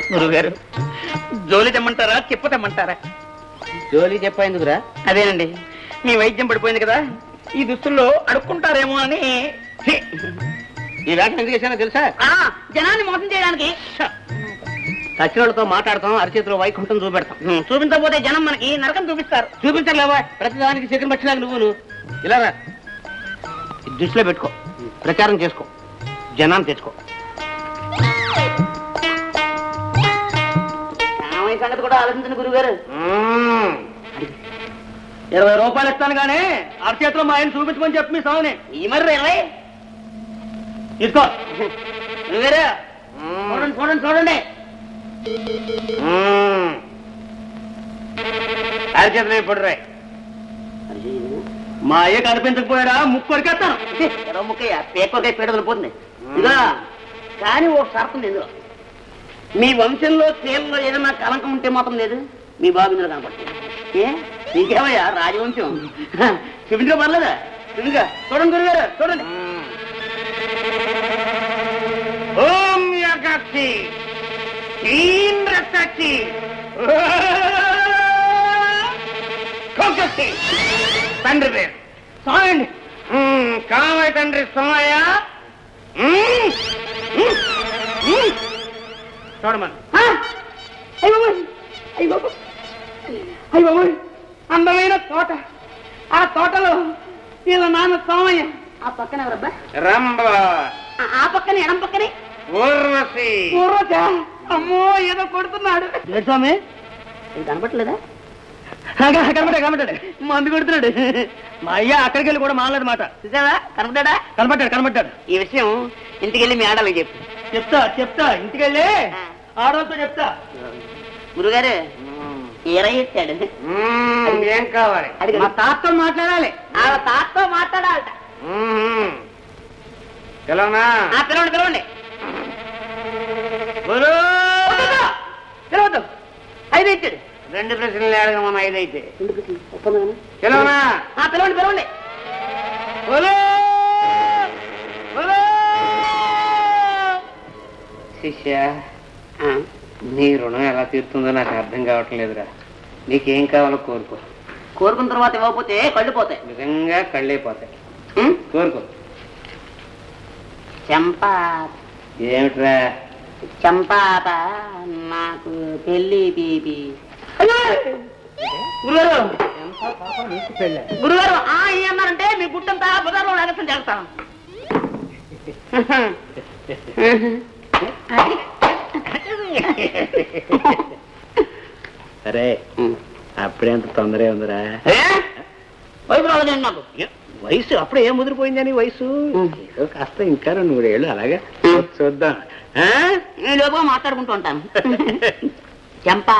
గురువు గారు జోలి తెమ్మంటారా చెప్ప తెమ్మంటారా జోలి చెప్పేందుకురా అదేనండి మీ వైద్యం పడిపోయింది కదా ఈ దుస్తుల్లో అడుక్కుంటారేమో అని ఛీ! ఈ వేషం ఎందుకు చేశానో తెలుసా ఆ, జనాన్ని మోసం చేయడానికి చచ్చిన వాళ్ళతో మాట్లాడతాం అరచేతిలో వైకుంఠం చూపెడతాం హ్మ్, చూపించకపోతే జనం మనకి నరకం చూపిస్తారు చూపించలేవా ప్రతిదానికి చికెన్ పచ్చినాక నువ్వును ఇలా రా ఇది దృష్టిలో పెట్టుకో ప్రచారం చేసుకో జనాన్ని తెచ్చుకో రామయ్య సంగతి కూడా ఆలోచించండి గురుగారు మ్మ్. ఇరవై రూపాయలు ఇస్తాను కానీ అరచేతిలో మా ఆయన చూపించమని చెప్పి మీ సాగుని ఈ మరి ఇరవై తీసుకో గురుగారు చూడండి చూడండి చూడండి మ్మ్. అరచేతిలో ఇప్పుడు రాయి మా అయ్య కనిపించకపోయాడా ముక్కు వరకేస్తాను ఇరవై ముక్కయ్య పేకొరకాయ పీడ పోతుంది ఇదిగో కానీ ఓ షరతు ఉంది ఇందులో మీ వంశంలో స్త్రీలలో ఏదైనా కలంకం ఉంటే మాత్రం లేదు మీ బాబు ఇందులో కనపడుతుంది ఏ నీకేమయ్యా రాజవంశం చూపించుకో పర్లేదా చూపించుగా చూడండి గురుగారు చూడండి ఓం యాగాక్షి తీన్ రక్తాక్షి కోకక్షి తండ్రి పేరు చూడండి మ్మ్. కామయ్య తండ్రి సోమయ్య మ్మ్. మ్మ్. మ్మ్. చూడమను అయ్య బాబోయ్ అయ్య బాబోయ్ అయ్య బాబోయ్ అందమైన తోట ఆ తోటలో వీళ్ళ నాన్న సోమయ్య ఆ పక్కన ఎవరబ్బా రంభ ఆ- ఆ పక్కన ఎడం పక్కనే ఊర్వశి పూర్వజ అమ్మో ఏదో కొడుతున్నాడు స్వామి కనపట్లేదా కనపడ్డా కనపడ్డాడు మందు కొడుతున్నాడు మా అయ్య అక్కడికి వెళ్ళి కూడా మానలేదు మాట చూసావా కనపడ్డా కనపడ్డాడు కనపడ్డాడు ఈ విషయం ఇంటికి వెళ్ళి మీ ఆడాలి చెప్పు చెప్తా చెప్తా ఇంటికి వెళ్ళి ఆడవాళ్ళతో చెప్తా గురుగారు ఈర ఇచ్చాడు మ్మ్. ఏం కావాలి మా తాతతో మాట్లాడాలి ఆ తాతతో మాట్లాడాలట మ్మ్. తెలవనా ఆ పిలవండి పిలవండి గురు పిలవద్దు ఐదు ఇచ్చాడు రెండు ప్రశ్నలు అడగ మన ఐదైతే ఎందుకు ఒప్పందమేనా? తెలవనా ఆ పిలవండి పిలవండి గురు గురు శిష్య నీ రుణం ఎలా తీరుతుందో నాకు అర్థం కావట్లేదురా నీకేం కావాలో కోరుకో కోరుకున్న తర్వాత ఇవ్వకపోతే కళ్ళు పోతాయి నిజంగా కళ్ళైపోతాయి ఉం? కోరుకో చంపా ఏమిట్రా చంపాత నాకు పెళ్లి పీపి గురుగారు గురుగారు ఆ ఏ అన్నారంటే మీ గుట్టంతా బజార్లో నాగసం చేస్తాం సరే అప్పుడే అంత తొందర ఉందిరా వైపు రావదండి నాకు వయసు అప్పుడే ఏం ముదిరిపోయిందని వయసు ఏదో కాస్త ఇంకా రెండు మూడేళ్ళు అలాగే చూద్దాం ఆ? నేను లోపుగా మాట్లాడుకుంటూ ఉంటాను చంపా